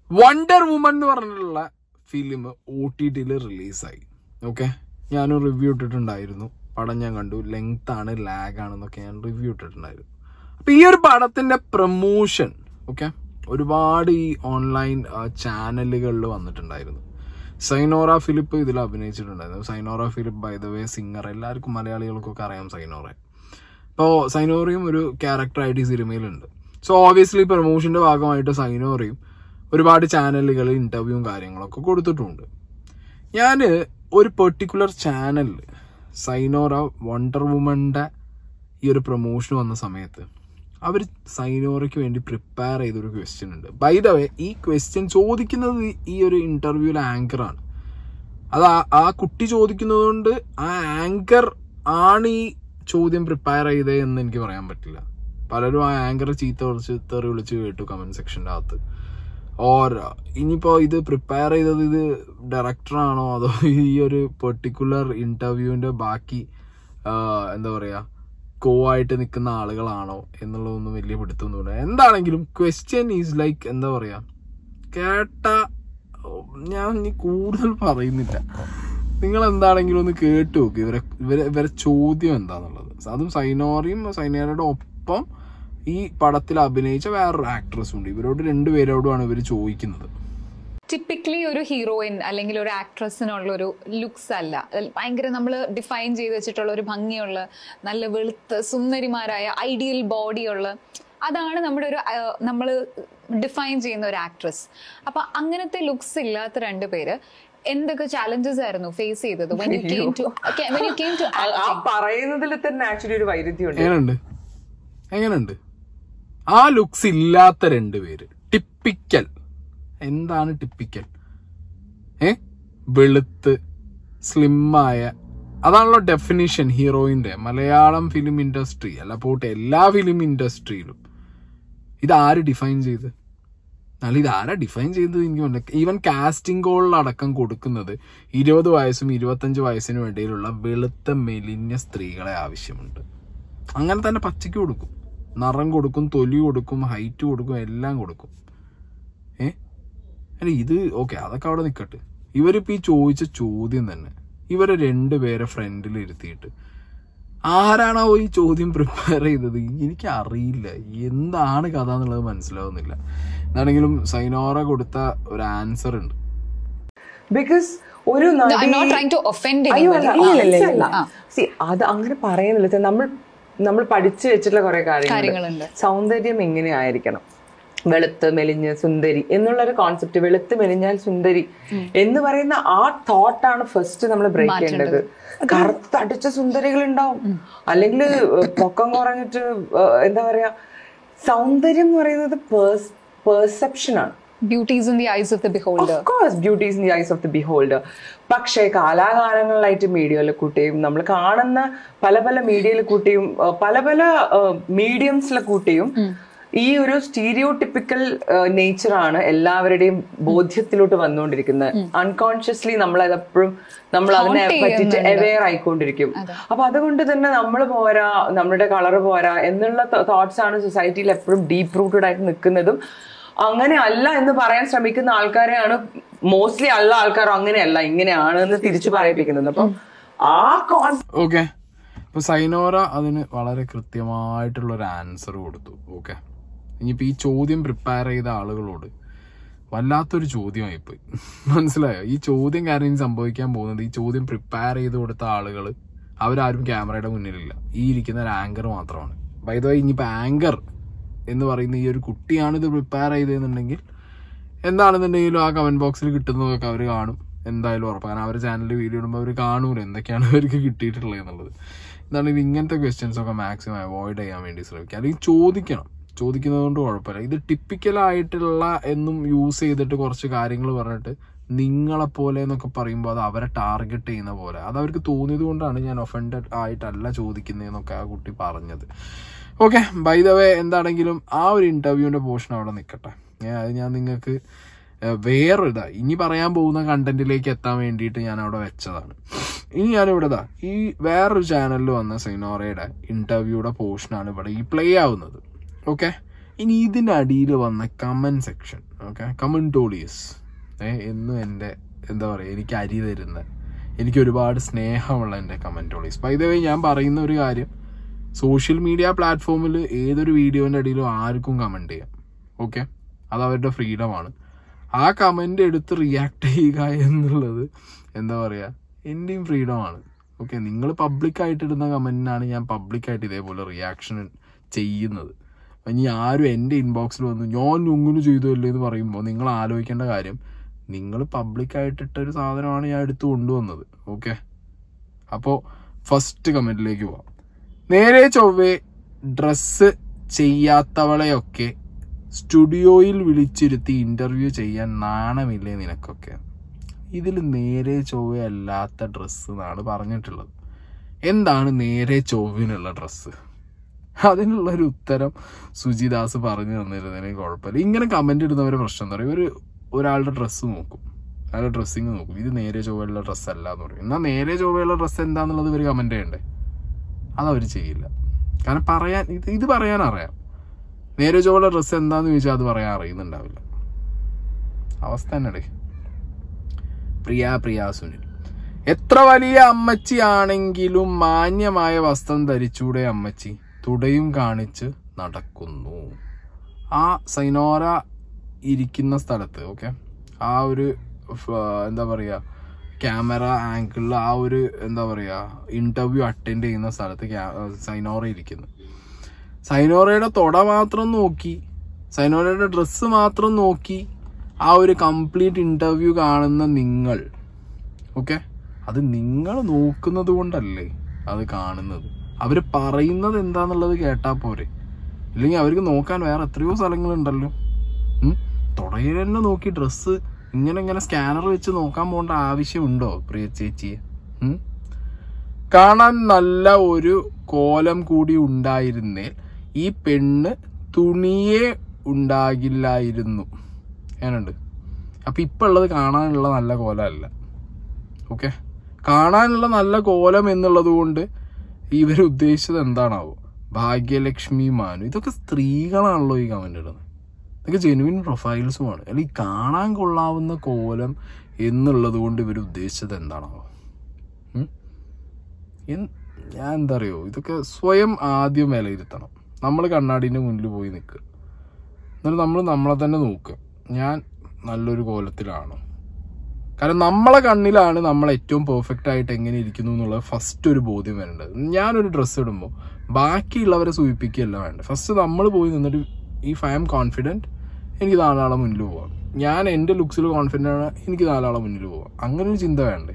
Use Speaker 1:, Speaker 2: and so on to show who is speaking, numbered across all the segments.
Speaker 1: Wonder woman എന്ന് പറഞ്ഞിട്ടുള്ള film O T ടിയിൽ റിലീസായി ഓക്കെ ഞാനും റിവ്യൂ ഇട്ടിട്ടുണ്ടായിരുന്നു പടം ഞാൻ കണ്ടു ലെങ്ത് ആണ് ലാഗ് ആണെന്നൊക്കെ ഞാൻ റിവ്യൂ ഇട്ടിട്ടുണ്ടായിരുന്നു അപ്പൊ ഈ ഒരു പടത്തിന്റെ പ്രൊമോഷൻ ഓക്കെ ഒരുപാട് ഈ ഓൺലൈൻ ചാനലുകളിൽ വന്നിട്ടുണ്ടായിരുന്നു സൈനോറ ഫിലിപ്പ് ഇതിൽ അഭിനയിച്ചിട്ടുണ്ടായിരുന്നു Sayanora Philip by the way singer എല്ലാവർക്കും മലയാളികൾക്കൊക്കെ അറിയാം സൈനോറെ ഇപ്പോൾ സൈനോറയും ഒരു ക്യാരക്ടറായിട്ട് ഈ സിനിമയിലുണ്ട് സോ ഓബിയസ്ലി പ്രൊമോഷന്റെ ഭാഗമായിട്ട് സൈനോറയും ഒരുപാട് ചാനലുകൾ ഇന്റർവ്യൂവും കാര്യങ്ങളൊക്കെ കൊടുത്തിട്ടുണ്ട് ഞാൻ ഒരു പെർട്ടിക്കുലർ ചാനലിൽ സൈനോറ വണ്ടർ വുമന്റെ ഈ ഒരു പ്രൊമോഷൻ വന്ന സമയത്ത് അവർ സൈനോറയ്ക്ക് വേണ്ടി പ്രിപ്പയർ ചെയ്തൊരു ക്വസ്റ്റ്യൻ ഉണ്ട് ബൈ ദ വേ ഈ ക്വസ്റ്റ്യൻ ചോദിക്കുന്നത് ഈ- ഈ ഒരു ഇന്റർവ്യൂവിലെ ആങ്കറാണ് അത് ആ- ആ കുട്ടി ചോദിക്കുന്നത് കൊണ്ട് ആ ആങ്കർ ആണ് ഈ ചോദ്യം പ്രിപ്പയർ ചെയ്തേ എന്ന് എനിക്ക് പറയാൻ പറ്റില്ല പലരും ആ ആങ്കർ ചീത്ത വിളിച്ച് തെറി വിളിച്ച് കേട്ടു കമന്റ് സെക്ഷൻ്റെ അകത്ത് ഓർ ഇനിയിപ്പോ ഇത് പ്രിപ്പയർ ചെയ്തത് ഇത് ഡയറക്ടറാണോ അതോ ഈ ഒരു പെർട്ടിക്കുലർ ഇന്റർവ്യൂവിന്റെ ബാക്കി ആ, എന്താ പറയാ കോ ആയിട്ട് നിൽക്കുന്ന ആളുകളാണോ എന്നുള്ളതൊന്നും വലിയ പിടുത്തൊന്നുമില്ല എന്താണെങ്കിലും ക്വസ്റ്റ്യൻ ഈസ് ലൈക്ക് എന്താ പറയാ കേട്ട ഞാൻ ഇനി കൂടുതൽ പറയുന്നില്ല നിങ്ങൾ എന്താണെങ്കിലും ഒന്ന് കേട്ടു നോക്ക് ഇവരെ ഇവരെ ഇവരെ ചോദ്യം എന്താന്നുള്ളത് അതും സൈനോറിയും സൈനോറയുടെ ഒപ്പം ഈ പടത്തിൽ അഭിനയിച്ച വേറൊരു ആക്ട്രസ് ഉണ്ട് ഇവരോട് രണ്ടുപേരോടുമാണ് ഇവർ ചോദിക്കുന്നത്
Speaker 2: ടിപ്പിക്കലി ഒരു ഹീറോയിൻ അല്ലെങ്കിൽ ഒരു ആക്ട്രസിനുള്ള ഒരു ലുക്സ് അല്ല അതിൽ ഭയങ്കര നമ്മൾ ഡിഫൈൻ ചെയ്ത് വെച്ചിട്ടുള്ള ഒരു ഭംഗിയുള്ള നല്ല വെളുത്ത് സുന്ദരിമാരായ ഐഡിയൽ ബോഡിയുള്ള അതാണ് നമ്മുടെ ഒരു നമ്മൾ ഡിഫൈൻ ചെയ്യുന്ന ഒരു ആക്ട്രസ് അപ്പൊ അങ്ങനത്തെ ലുക്സ് ഇല്ലാത്ത രണ്ടുപേര് എന്തൊക്കെ ചാലഞ്ചസ് ആയിരുന്നു ഫേസ് ചെയ്തത് when you came to okay, when you came to
Speaker 3: ആ- ആ പറയുന്നതിൽ തന്നെ ആക്ച്വലി ഒരു വൈരുദ്ധ്യമുണ്ട്
Speaker 1: എങ്ങനെയുണ്ട് എങ്ങനെയുണ്ട് ആ ലുക്സ് ഇല്ലാത്ത രണ്ടുപേര് ടിപ്പിക്കൽ എന്താണ് ടിപ്പിക്കൽ ഏ വെളുത്ത് സ്ലിമ്മായ അതാണല്ലോ ഡെഫിനിഷൻ ഹീറോയിന്റെ മലയാളം ഫിലിം ഇൻഡസ്ട്രി അല്ല പോട്ടെ എല്ലാ ഫിലിം ഇൻഡസ്ട്രിയിലും ഇത് ആര് ഡിഫൈൻ ചെയ്ത് അല്ല ഇത് ആരാ ഡിഫൈൻ ചെയ്തത് എനിക്ക് മനസ്സിലായി ഈവൻ കാസ്റ്റിംഗ് കോളിലടക്കം കൊടുക്കുന്നത് ഇരുപത് വയസ്സും ഇരുപത്തഞ്ച് വയസ്സിനും ഇടയിലുള്ള വെളുത്ത മെലിഞ്ഞ സ്ത്രീകളെ ആവശ്യമുണ്ട് അങ്ങനെ തന്നെ പച്ചയ്ക്ക് കൊടുക്കും നിറം കൊടുക്കും തൊലി കൊടുക്കും ഹൈറ്റ് കൊടുക്കും എല്ലാം കൊടുക്കും ഏ അല്ല ഇത് ഓക്കെ അതൊക്കെ അവിടെ നിൽക്കട്ടെ ഇവരിപ്പോ ഈ ചോദിച്ച ചോദ്യം തന്നെ ഇവരെ രണ്ടുപേരെ ഫ്രണ്ടിൽ ഇരുത്തിയിട്ട് ആരാണോ ഈ ചോദ്യം പ്രിപ്പയർ ചെയ്തത് എനിക്ക് അറിയില്ല എന്താണ് കഥ എന്നുള്ളത് മനസ്സിലാവുന്നില്ല എന്താണെങ്കിലും സൈനോറ കൊടുത്ത ഒരു ആൻസർ ഉണ്ട്
Speaker 3: ബിക്കോസ് ഒരു
Speaker 2: I'm
Speaker 3: നടി
Speaker 2: not trying to offend
Speaker 3: അയ്യോ അല്ല
Speaker 2: anybody.
Speaker 3: ഇല്ല, ഇല്ല, ഇല്ല.
Speaker 2: ആ.
Speaker 3: See, അത് അങ്ങനെ പറയുന്നില്ല ഇത് നമ്മൾ നമ്മൾ പഠിച്ചു വെച്ചിട്ടുള്ള കുറെ
Speaker 2: കാര്യങ്ങളുണ്ട്.
Speaker 3: കാര്യങ്ങളുണ്ട് സൗന്ദര്യം എങ്ങനെ ആയിരിക്കണം വെളുത്ത് മെലിഞ്ഞ് സുന്ദരി എന്നുള്ള ഒരു കോൺസെപ്റ്റ് വെളുത്ത് മെലിഞ്ഞാൽ സുന്ദരി എന്ന് പറയുന്ന ആ തോട്ടാണ് ഫസ്റ്റ് നമ്മൾ ബ്രേക്ക് ചെയ്യേണ്ടത് കറുത്തടിച്ച സുന്ദരികൾ ഉണ്ടാവും അല്ലെങ്കിൽ പൊക്കം കുറഞ്ഞിട്ട് ഏഹ്, എന്താ പറയാ സൗന്ദര്യം എന്ന് പറയുന്നത് പെർസെപ്ഷൻ ആണ്
Speaker 2: Beauty is in the eyes of the beholder.
Speaker 3: Of course beauty's in the eyes of the beholder പക്ഷേ കാലാകാലങ്ങളിലായിട്ട് മീഡിയയിലെ കൂട്ടിയും നമ്മൾ കാണുന്ന പല പല മീഡിയയിലെ കൂട്ടിയും അഹ് പല പല മീഡിയംസിലെ കൂട്ടിയും ഈ ഒരു സ്റ്റീരിയോ ടിപ്പിക്കൽ നേച്ചറാണ് എല്ലാവരുടെയും ബോധ്യത്തിലോട്ട് വന്നുകൊണ്ടിരിക്കുന്നത് അൺകോൺഷ്യസ്ലി നമ്മൾ അതെപ്പോഴും നമ്മൾ അതിനെ
Speaker 2: Haunt
Speaker 3: പറ്റിയിട്ട്
Speaker 2: ചെയ്യുന്നുണ്ട്.
Speaker 3: അവെയർ ആയിക്കൊണ്ടിരിക്കും അപ്പൊ അതുകൊണ്ട് തന്നെ നമ്മൾ പോരാ നമ്മുടെ കളർ പോരാ എന്നുള്ള തോട്ട്സ് ആണ് സൊസൈറ്റിയിൽ എപ്പോഴും ഡീപ്പ് റൂട്ടഡ് ആയിട്ട് നിൽക്കുന്നതും അങ്ങനെ അല്ല എന്ന് പറയാൻ ശ്രമിക്കുന്ന ആൾക്കാരെയാണ് മോസ്റ്റ്ലി ഉള്ള ആൾക്കാരും അങ്ങനെയല്ല ഇങ്ങനെയാണ് എന്ന് തിരിച്ചു പറയിപ്പിക്കുന്നത് അപ്പം ആ കോൺസെപ്റ്റ്
Speaker 1: ഓക്കെ അപ്പൊ സൈനോറ അതിന് വളരെ കൃത്യമായിട്ടുള്ള ഒരു ആൻസർ കൊടുത്തു ഓക്കെ ഇനിയിപ്പോ ഈ ചോദ്യം പ്രിപ്പയർ ചെയ്ത ആളുകളോട് വല്ലാത്തൊരു ചോദ്യമായിപ്പോയി മനസ്സിലായോ ഈ ചോദ്യം കാരണം ഇനി സംഭവിക്കാൻ പോകുന്നത് ഈ ചോദ്യം പ്രിപ്പയർ ചെയ്ത് കൊടുത്ത ആളുകൾ അവരാരും ക്യാമറയുടെ മുന്നിലില്ല ഈ ഇരിക്കുന്ന ഒരു ആങ്കർ മാത്രമാണ് ബൈദോ ഇനിയിപ്പോ ആങ്കർ എന്ന് പറയുന്ന ഈ ഒരു കുട്ടിയാണ് ഇത് പ്രിപ്പയർ ചെയ്തതെന്നുണ്ടെങ്കിൽ എന്താണെന്നുണ്ടെങ്കിലും ആ കമന്റ് ബോക്സിൽ കിട്ടുന്നതൊക്കെ അവർ കാണും എന്തായാലും ഉറപ്പ് കാരണം അവരുടെ ചാനലിൽ വീഡിയോ ഇടുമ്പോൾ അവർ കാണൂല എന്തൊക്കെയാണ് അവർക്ക് കിട്ടിയിട്ടുള്ളത് എന്നുള്ളത് എന്താണ് ഇത് ഇങ്ങനത്തെ ക്വസ്റ്റ്യൻസ് ഒക്കെ മാക്സിമം അവോയ്ഡ് ചെയ്യാൻ വേണ്ടി ശ്രമിക്കുക അല്ലെങ്കിൽ ചോദിക്കണം ചോദിക്കുന്നത് കൊണ്ട് കുഴപ്പമില്ല ഇത് ടിപ്പിക്കലായിട്ടുള്ള എന്നും യൂസ് ചെയ്തിട്ട് കുറച്ച് കാര്യങ്ങൾ പറഞ്ഞിട്ട് നിങ്ങളെപ്പോലെ എന്നൊക്കെ പറയുമ്പോൾ അത് അവരെ ടാർഗറ്റ് ചെയ്യുന്ന പോലെ അത് അവർക്ക് തോന്നിയത് കൊണ്ടാണ് ഞാൻ ഒഫൻഡഡ് ആയിട്ടല്ല ചോദിക്കുന്നതെന്നൊക്കെ ആ കുട്ടി പറഞ്ഞത് ഓക്കെ ബൈ ദ വേ എന്താണെങ്കിലും ആ ഒരു ഇന്റർവ്യൂവിന്റെ പോർഷൻ അവിടെ നിൽക്കട്ടെ ഞാൻ അത് ഞാൻ നിങ്ങൾക്ക് വേറൊരു ഇതാ ഇനി പറയാൻ പോകുന്ന കണ്ടന്റിലേക്ക് എത്താൻ വേണ്ടിയിട്ട് ഞാൻ അവിടെ വെച്ചതാണ് ഇനി ഞാനിവിടെ ഇതാ ഈ വേറൊരു ചാനലിൽ വന്ന സൈനോറയുടെ ഇന്റർവ്യൂയുടെ പോർഷനാണ് ഇവിടെ ഈ പ്ലേ ആവുന്നത് ഓക്കെ ഇനി ഇതിൻ്റെ അടിയിൽ വന്ന കമൻറ്റ് സെക്ഷൻ ഓക്കെ കമൻറ്റോളിയസ് ഏ എന്നും എൻ്റെ എന്താ പറയുക എനിക്ക് അരി തരുന്ന എനിക്ക് ഒരുപാട് സ്നേഹമുള്ള എൻ്റെ കമൻറ്റോളിയസ് ബൈ ദ വേ ഞാൻ പറയുന്ന ഒരു കാര്യം സോഷ്യൽ മീഡിയ പ്ലാറ്റ്ഫോമിൽ ഏതൊരു വീഡിയോൻ്റെ അടിയിലും ആർക്കും കമൻറ്റ് ചെയ്യാം ഓക്കെ അത് അവരുടെ ഫ്രീഡമാണ് ആ കമൻ്റ് എടുത്ത് റിയാക്ട് ചെയ്യുക എന്നുള്ളത് എന്താ പറയുക എൻ്റെയും ഫ്രീഡമാണ് ഓക്കെ നിങ്ങൾ പബ്ലിക്കായിട്ട് ഇടുന്ന കമൻറ്റിനാണ് ഞാൻ പബ്ലിക്കായിട്ട് ഇതേപോലെ റിയാക്ഷൻ ചെയ്യുന്നത് ഇനി ആരും എൻ്റെ ഇൻബോക്സിൽ വന്ന് ഞാൻ ഇങ്ങനെ ചെയ്തല്ലേ എന്ന് പറയുമ്പോൾ നിങ്ങൾ ആലോചിക്കേണ്ട കാര്യം നിങ്ങൾ പബ്ലിക്കായിട്ട് ഇട്ട ഒരു സാധനമാണ് ഞാൻ എടുത്തു കൊണ്ടുവന്നത് ഓക്കെ അപ്പോൾ ഫസ്റ്റ് കമൻറ്റിലേക്ക് പോവാം നേരെ ചൊവ്വേ ഡ്രസ്സ് ചെയ്യാത്തവളെയൊക്കെ സ്റ്റുഡിയോയിൽ വിളിച്ചിരുത്തി ഇൻ്റർവ്യൂ ചെയ്യാൻ നാണമില്ലേ നിനക്കൊക്കെ ഇതിൽ നേരെ ചൊവ്വ അല്ലാത്ത ഡ്രസ്സ് എന്നാണ് പറഞ്ഞിട്ടുള്ളത് എന്താണ് നേരെ ചൊവ്വിനുള്ള ഡ്രസ്സ് അതിനുള്ളൊരു ഉത്തരം സുജിദാസ് പറഞ്ഞു തന്നിരുന്നതിന് കുഴപ്പമില്ല ഇങ്ങനെ കമൻ്റ് ഇടുന്നവരെ പ്രശ്നം എന്താ പറയുക ഒരു ഒരാളുടെ ഡ്രസ്സ് നോക്കും അയാളുടെ ഡ്രസ്സിങ് നോക്കും ഇത് നേരെ ചൊവ്വയുള്ള ഡ്രസ്സ് അല്ല എന്ന് പറയും എന്നാൽ നേരെ ചൊവ്വയുള്ള ഡ്രസ്സ് എന്താന്നുള്ളത് ഇവർ കമൻ്റ് ചെയ്യണ്ടേ അതവർ ചെയ്യില്ല കാരണം പറയാൻ ഇത് ഇത് പറയാൻ അറിയാം നേരെ ചൊവ്വയുള്ള ഡ്രസ്സ് എന്താന്ന് ചോദിച്ചാൽ അത് പറയാൻ അറിയുന്നുണ്ടാവില്ല അവസ്ഥ തന്നെ പ്രിയ പ്രിയ സുനിൽ എത്ര വലിയ അമ്മച്ചി ആണെങ്കിലും മാന്യമായ വസ്ത്രം ധരിച്ചൂടെ അമ്മച്ചി തുടയും കാണിച്ച് നടക്കുന്നു ആ സൈനോര ഇരിക്കുന്ന സ്ഥലത്ത് ഓക്കെ ആ ഒരു ഫ- എന്താ പറയുക ക്യാമറ ആംഗിളിൽ ആ ഒരു എന്താ പറയുക ഇൻ്റർവ്യൂ അറ്റൻഡ് ചെയ്യുന്ന സ്ഥലത്ത് ക്യാ- സൈനോറ ഇരിക്കുന്നു സൈനോറയുടെ തൊട മാത്രം നോക്കി സൈനോറയുടെ ഡ്രസ്സ് മാത്രം നോക്കി ആ ഒരു കംപ്ലീറ്റ് ഇൻ്റർവ്യൂ കാണുന്ന നിങ്ങൾ ഓക്കെ അത് നിങ്ങൾ നോക്കുന്നത് കൊണ്ടല്ലേ അത് കാണുന്നത് അവർ പറയുന്നത് എന്താന്നുള്ളത് കേട്ടാൽ പോരെ ഇല്ലെങ്കിൽ അവർക്ക് നോക്കാൻ വേറെ എത്രയോ സ്ഥലങ്ങളുണ്ടല്ലോ ഉം? തുടയിൽ തന്നെ നോക്കി ഡ്രസ്സ് ഇങ്ങനെ ഇങ്ങനെ സ്കാനർ വെച്ച് നോക്കാൻ പോകേണ്ട ആവശ്യമുണ്ടോ പ്രിയ ചേച്ചിയെ ഉം? കാണാൻ നല്ല ഒരു കോലം കൂടി ഉണ്ടായിരുന്നേൽ ഈ പെണ്ണ് തുണിയേ ഉണ്ടാകില്ലായിരുന്നു എങ്ങനെയുണ്ട് അപ്പൊ ഇപ്പൊ ഉള്ളത് കാണാനുള്ള നല്ല കോലമല്ല ഓക്കെ കാണാനുള്ള നല്ല കോലം എന്നുള്ളത് കൊണ്ട് ഇവർ ഉദ്ദേശിച്ചത് എന്താണാവോ ഭാഗ്യലക്ഷ്മി മാനു ഇതൊക്കെ സ്ത്രീകളാണല്ലോ ഈ കമന്റ് ഇടുന്നത് ഇതൊക്കെ ജെനുവിൻ പ്രൊഫൈൽസുമാണ് അല്ലെങ്കിൽ ഈ കാണാൻ കൊള്ളാവുന്ന കോലം എന്നുള്ളത് കൊണ്ട് ഇവർ ഉദ്ദേശിച്ചത് എന്താണാവോ ഉം? എൻ- ഞാൻ എന്താ അറിയോ ഇതൊക്കെ സ്വയം ആദ്യം വിലയിരുത്തണം നമ്മൾ കണ്ണാടീൻ്റെ മുന്നിൽ പോയി നിൽക്കുക എന്നിട്ട് നമ്മൾ നമ്മളെ തന്നെ നോക്കുക ഞാൻ നല്ലൊരു കോലത്തിലാണോ കാരണം നമ്മളെ കണ്ണിലാണ് നമ്മൾ ഏറ്റവും പെർഫെക്റ്റ് ആയിട്ട് എങ്ങനെ ഇരിക്കുന്നു എന്നുള്ളത് ഫസ്റ്റ് ഒരു ബോധ്യം വരേണ്ടത് ഞാനൊരു ഡ്രസ്സ് ഇടുമ്പോൾ ബാക്കിയുള്ളവരെ സൂചിപ്പിക്കുകയല്ല വേണ്ട ഫസ്റ്റ് നമ്മൾ പോയി നിന്നിട്ട് ഇഫ് ഐ ആം കോൺഫിഡൻറ്റ് എനിക്ക് നാലാളെ മുന്നിൽ പോവാം ഞാൻ എൻ്റെ ലുക്സിൽ കോൺഫിഡൻ്റ് ആണ് എനിക്ക് നാലാളെ മുന്നിൽ പോവാം അങ്ങനെ ഒരു ചിന്ത വേണ്ടേ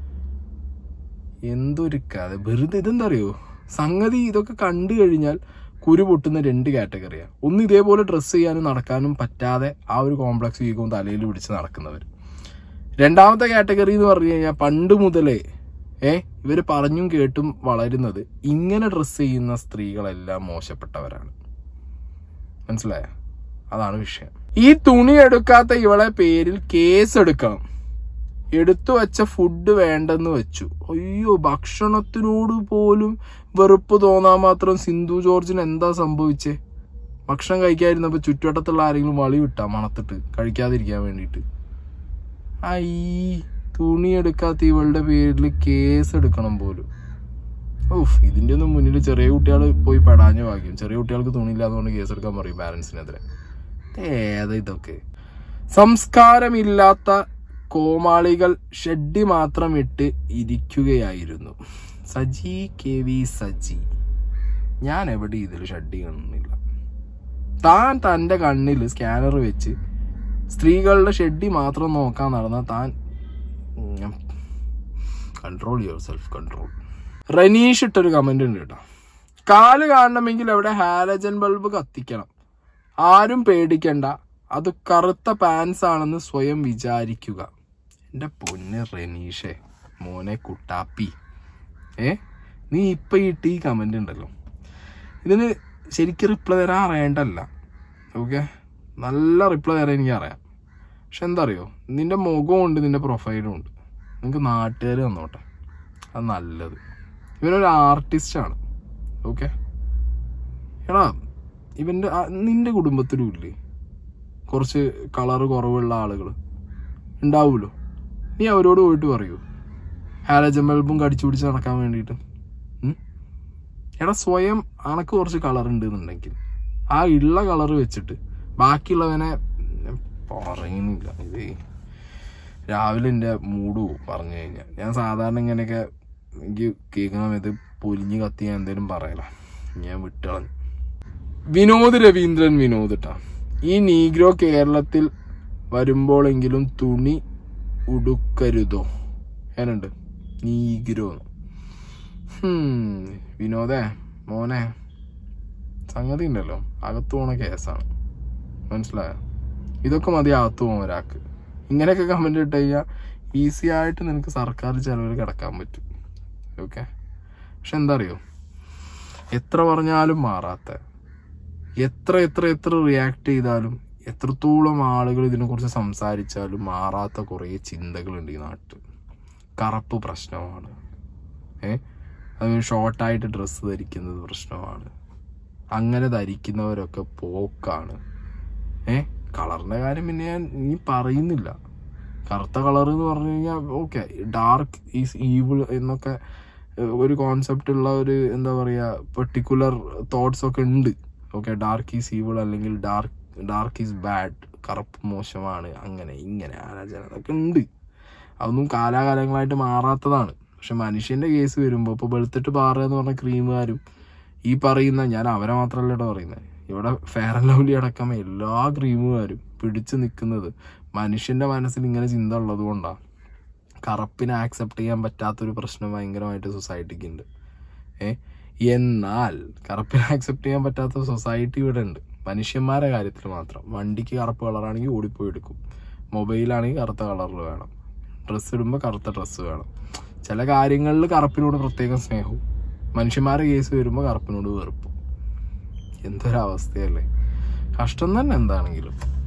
Speaker 1: എന്തൊരു കഥ വെറുതെ ഇതെന്താ അറിയോ സംഗതി ഇതൊക്കെ കണ്ടു കഴിഞ്ഞാൽ കുരു പൊട്ടുന്ന രണ്ട് കാറ്റഗറിയാണ് ഒന്ന് ഇതേപോലെ ഡ്രസ്സ് ചെയ്യാനും നടക്കാനും പറ്റാതെ ആ ഒരു കോംപ്ലക്സ് വീക്കവും തലയിൽ പിടിച്ച് നടക്കുന്നവർ രണ്ടാമത്തെ കാറ്റഗറി എന്ന് പറഞ്ഞു കഴിഞ്ഞാൽ പണ്ട് മുതലേ ഏ ഇവർ പറഞ്ഞും കേട്ടും വളരുന്നത് ഇങ്ങനെ ഡ്രസ്സ് ചെയ്യുന്ന സ്ത്രീകളെല്ലാം മോശപ്പെട്ടവരാണ് മനസ്സിലായ അതാണ് വിഷയം ഈ തുണി എടുക്കാത്ത ഇവളെ പേരിൽ കേസ് എടുക്കണം എടുത്തു വച്ച ഫുഡ് വേണ്ടെന്ന് വെച്ചു അയ്യോ ഭക്ഷണത്തിനോട് പോലും വെറുപ്പ് തോന്നാൻ മാത്രം സിന്ധു ജോർജിന് എന്താ സംഭവിച്ചേ ഭക്ഷണം കഴിക്കാതിരുന്നപ്പോ ചുറ്റുവട്ടത്തുള്ള ആരെങ്കിലും വളി വിട്ടാ മണത്തിട്ട് കഴിക്കാതിരിക്കാൻ വേണ്ടിയിട്ട് ഐ തുണി എടുക്കാത്ത ഇവളുടെ പേരിൽ കേസ് എടുക്കണം പോലും ഓഫ് ഇതിന്റെ ഒന്നും മുന്നിൽ ചെറിയ കുട്ടികൾ പോയി പെടാഞ്ഞ ഭാഗ്യം ചെറിയ കുട്ടികൾക്ക് തുണിയില്ലാത്തതുകൊണ്ട് കേസ് എടുക്കാൻ പറയും പാരന്റ്സിനെതിരെ ഏതാ ഇതൊക്കെ സംസ്കാരമില്ലാത്ത കോമാളികൾ ഷെഡി മാത്രം ഇട്ട് ഇരിക്കുകയായിരുന്നു സജി കെ വി സജി ഞാൻ എവിടെ ഇതിൽ ഷഡ്ഡി കാണുന്നില്ല താൻ തൻ്റെ കണ്ണിൽ സ്കാനർ വെച്ച് സ്ത്രീകളുടെ ഷെഡി മാത്രം നോക്കാൻ നടന്ന താൻ control yourself control Ranish ഇട്ടൊരു കമന്റ് ഉണ്ട് കേട്ടോ കാല് കാണണമെങ്കിൽ അവിടെ ഹാലജൻ ബൾബ് കത്തിക്കണം ആരും പേടിക്കണ്ട അത് കറുത്ത പാൻസ് ആണെന്ന് സ്വയം വിചാരിക്കുക എൻ്റെ പൊന്ന് റനീഷേ മോനെ കുട്ടാപ്പി ഏ നീ ഇപ്പൊ ഇട്ട ഈ കമന്റ് ഉണ്ടല്ലോ ഇതിന് ശരിക്കും റിപ്ലൈ തരാൻ അറിയേണ്ടല്ല ഓക്കെ നല്ല റിപ്ലൈ തരാൻ എനിക്ക് അറിയാം പക്ഷെ എന്താ അറിയോ നിന്റെ മുഖവും ഉണ്ട് നിന്റെ പ്രൊഫൈലും ഉണ്ട് നിനക്ക് നാട്ടുകാർ തന്നോട്ടെ അത് നല്ലത് ഇവനൊരു ആർട്ടിസ്റ്റാണ് ഓക്കെ എടാ ഇവൻ്റെ ആ- നിന്റെ കുടുംബത്തിലും ഇല്ലേ കുറച്ച് കളറ് കുറവുള്ള ആളുകൾ ഉണ്ടാവുമല്ലോ നീ അവരോട് പോയിട്ട് പറയൂ ഹാലജൻ ബൾബും കടിച്ചു പിടിച്ച് നടക്കാൻ വേണ്ടിയിട്ട് ഉം? എടാ സ്വയം അനക്ക് കുറച്ച് കളർ ഉണ്ട് എന്നുണ്ടെങ്കിൽ ആ ഉള്ള കളർ വെച്ചിട്ട് ബാക്കിയുള്ളവനെ ഞാൻ പറയുന്നില്ല ഇത് രാവിലെ എൻ്റെ മൂഡ് പോകും പറഞ്ഞു കഴിഞ്ഞാൽ ഞാൻ സാധാരണ ഇങ്ങനെയൊക്കെ എനിക്ക് കേൾക്കുന്ന സമയത്ത് പൊലിഞ്ഞ് കത്തി ഞാൻ എന്തേലും പറയല ഞാൻ വിട്ടളഞ്ഞു വിനോദ് രവീന്ദ്രൻ വിനോദ് ട്ടാ ഈ നീഗ്രോ കേരളത്തിൽ വരുമ്പോഴെങ്കിലും തുണി ഉടുക്കരുതോ ഏനുണ്ട് നീഗ്രോ ഹും, വിനോദേ മോനെ സംഗതി ഉണ്ടല്ലോ അകത്തു പോണ കേസാണ് മനസ്സിലായോ ഇതൊക്കെ മതി അകത്തു പോകാൻ ഒരാൾക്ക് ഇങ്ങനെയൊക്കെ കമന്റ് ഇട്ട് കഴിഞ്ഞാൽ ഈസി ആയിട്ട് നിനക്ക് സർക്കാർ ചെലവിൽ കിടക്കാൻ പറ്റും ഓക്കെ പക്ഷെ എന്താ അറിയോ എത്ര പറഞ്ഞാലും മാറാത്ത എത്ര എത്ര എത്ര റിയാക്ട് ചെയ്താലും എത്രത്തോളം ആളുകൾ ഇതിനെക്കുറിച്ച് സംസാരിച്ചാലും മാറാത്ത കുറേ ചിന്തകളുണ്ട് ഈ നാട്ടിൽ കറുപ്പ് പ്രശ്നമാണ് ഏ അത് ഷോർട്ടായിട്ട് ഡ്രസ്സ് ധരിക്കുന്നത് പ്രശ്നമാണ് അങ്ങനെ ധരിക്കുന്നവരൊക്കെ പോക്കാണ് ഏ കളറിന്റെ കാര്യം പിന്നെ ഞാൻ ഇനി പറയുന്നില്ല കറുത്ത കളർ എന്ന് പറഞ്ഞു കഴിഞ്ഞാൽ ഓക്കെ ഡാർക്ക് ഈസ് ഈവിൾ എന്നൊക്കെ ഏഹ്, ഒരു കോൺസെപ്റ്റ് ഉള്ള ഒരു എന്താ പറയുക പെർട്ടിക്കുലർ തോട്ട്സ് ഒക്കെ ഉണ്ട് ഓക്കെ ഡാർക്ക് ഈസ് ഈവിൾ അല്ലെങ്കിൽ ഡാർക്ക് ഡാർക്ക് ഈസ് ബാഡ് കറുപ്പ് മോശമാണ് അങ്ങനെ ഇങ്ങനെ ആലോചന അതൊക്കെ ഉണ്ട് അതൊന്നും കാലാകാലങ്ങളായിട്ട് മാറാത്തതാണ് പക്ഷെ മനുഷ്യന്റെ കേസ് വരുമ്പോൾ ഇപ്പോൾ വെളുത്തിട്ട് പാറുക എന്ന് പറഞ്ഞ ക്രീമുകാരും ഈ പറയുന്ന ഞാൻ അവരെ മാത്രമല്ല കേട്ടോ പറയുന്നത് ഇവിടെ ഫെയർ ആൻഡ് ലവ്ലി അടക്കം എല്ലാ ക്രീമുകാരും പിടിച്ചു നിൽക്കുന്നത് മനുഷ്യന്റെ മനസ്സിൽ ഇങ്ങനെ ചിന്ത ഉള്ളത് കൊണ്ടാണ് കറുപ്പിനെ ആക്സെപ്റ്റ് ചെയ്യാൻ പറ്റാത്തൊരു പ്രശ്നം ഭയങ്കരമായിട്ട് സൊസൈറ്റിക്ക് ഉണ്ട് ഏ എന്നാൽ കറുപ്പിനെ ആക്സെപ്റ്റ് ചെയ്യാൻ പറ്റാത്ത സൊസൈറ്റി ഇവിടെ ഉണ്ട് മനുഷ്യന്മാരുടെ കാര്യത്തിൽ മാത്രം വണ്ടിക്ക് കറുപ്പ് കളറാണെങ്കിൽ ഓടിപ്പോയി എടുക്കും മൊബൈലാണെങ്കിൽ കറുത്ത കളറിൽ വേണം ഡ്രസ്സ് ഇടുമ്പോൾ കറുത്ത ഡ്രസ്സ് വേണം ചില കാര്യങ്ങളിൽ കറുപ്പിനോട് പ്രത്യേകം സ്നേഹവും മനുഷ്യന്മാരുടെ കേസ് വരുമ്പോൾ കറുപ്പിനോട് വെറുപ്പും എന്തൊരവസ്ഥയല്ലേ കഷ്ടം തന്നെ എന്താണെങ്കിലും